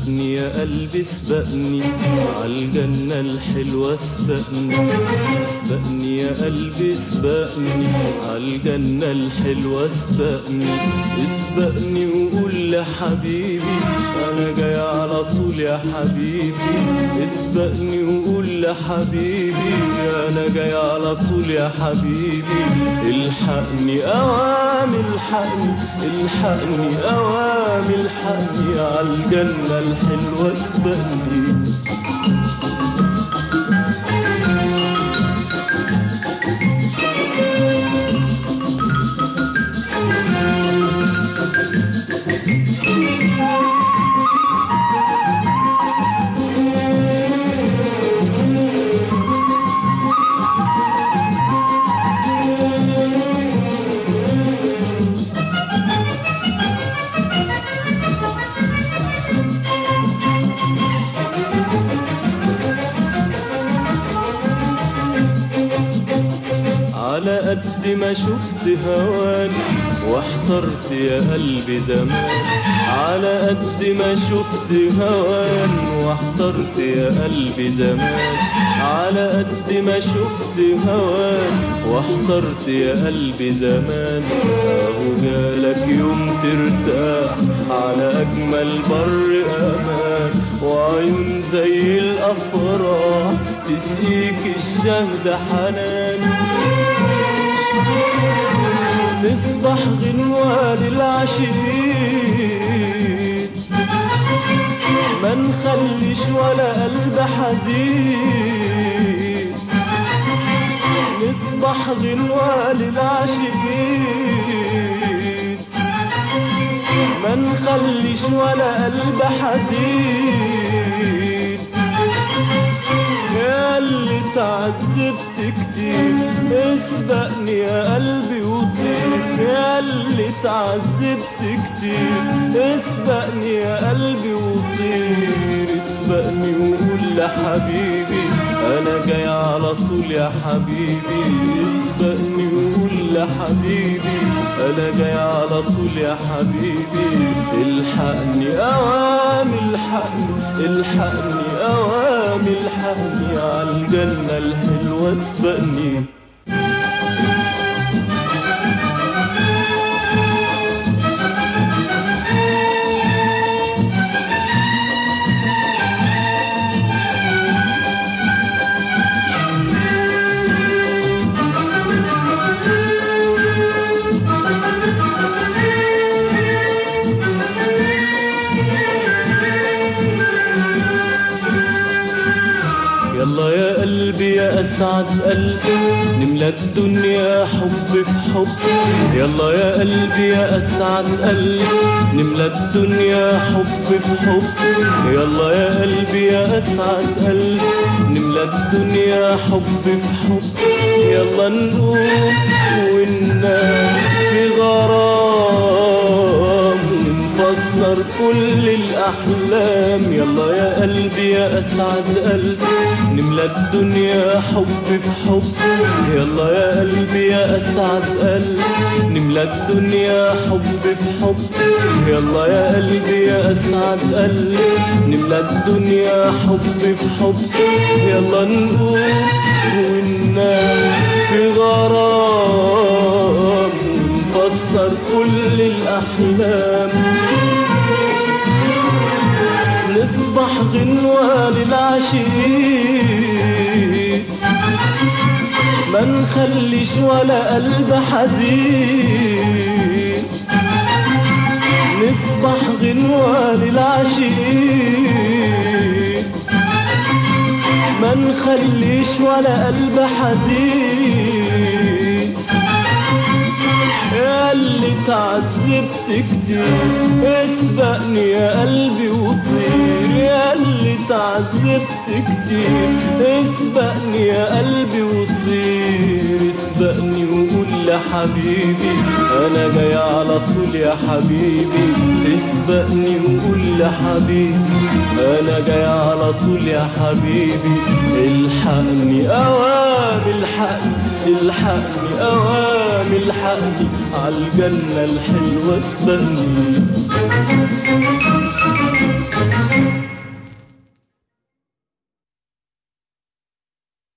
الحقني يا قلبي اسبقني عالجنة الحلوة اسبقني اسبقني يا قلبي اسبقني عالجنة الحلوة اسبقني اسبقني وقول لحبيبي انا جاي على طول يا حبيبي اسبقني وقول لحبيبي انا جاي على طول يا حبيبي الحقني اوام الحقني الحقني اوام الحقني عالجنة الحلوة اسبقني على قد ما شفت هواني واحترت يا قلبي زمان على قد ما شفت هواني واحترت يا قلبي زمان على قد ما شفت هواني واحترت يا قلبي زمان اهو جالك يوم ترتاح على اجمل بر امان وعيون زي الافراح تسقيك الشهد حنان نصبح غنوة للعشيق ما نخليش ولا قلب حزين نصبح غنوة للعشيق ما نخليش ولا قلب حزين يا اللي تعذبت كتير اسبقني يا قلبي وطير يا اللي تعذبت كتير اسبقني يا قلبي وطير اسبقني وقول لحبيبي انا جاي على طول يا حبيبي اسبقني وقول لحبيبي انا جاي على طول يا حبيبي الحقني اوام الحقني الحقني اوام الحقني عالجنة الحلوة اسبقني يلا يا قلبي يا اسعد قلبي نملى الدنيا حب في حب يلا يا قلبي يا اسعد قلبي نملى الدنيا حب في حب يلا يا قلبي يا اسعد قلبي نملى الدنيا حب في حب يلا نقوم وننام في غرام ونفسر كل الأحلام يلا يا قلبي يا أسعد قلبي نملى الدنيا حب في حب يلا يا قلبي يا أسعد قلبي نملى الدنيا حب في حب يلا يا قلبي يا أسعد قلبي نملى الدنيا حب في حب يلا نقوم وننام في غرام ونفسر كل الأحلام نصبح غنوة للعشيق ما نخليش ولا قلب حزين نصبح غنوة للعشيق ما نخليش ولا قلب حزين يا اللي تعذبت كتير اسبقني يا قلبي وطير يا اللي تعذبت كتير اسبقني يا قلبي وطير اسبقني وقول لحبيبي انا جاي على طول يا حبيبي اسبقني وقول لحبيبي انا جاي على طول يا حبيبي الحقني اوام الحقني الحقني اوام الحقني عالجنة الحلوة اسبقني